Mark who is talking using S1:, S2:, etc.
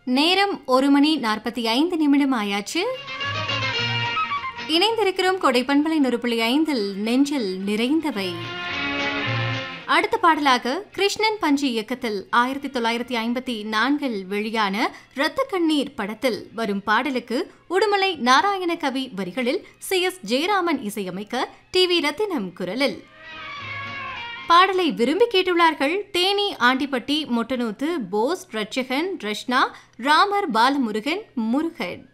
S1: நேரம் ஒரு மணி நாற்பத்தி ஐந்து நிமிடம் ஆயாச்சு இணைந்திருக்கிறோம் கொடை பண்பலை நொறு புள்ளி ஐந்தில் நெஞ்சில் நிறைந்தவை அடுத்த பாடலாக கிருஷ்ணன் பஞ்சு இயக்கத்தில் ஆயிரத்தி தொள்ளாயிரத்தி ஐம்பத்தி நான்கில் வெளியான இரத்த கண்ணீர் படத்தில் வரும் பாடலுக்கு உடுமலை நாராயண கவி வரிகளில் சி எஸ் ஜெயராமன் இசையமைக்க டி வி ரத்தினம் குரலில் பாடலை விரும்பி கேட்டுள்ளார்கள் தேனி ஆண்டிப்பட்டி மொட்டனூத்து போஸ் ரட்சகன் ரஷ்னா ராமர் பாலமுருகன் முருகன்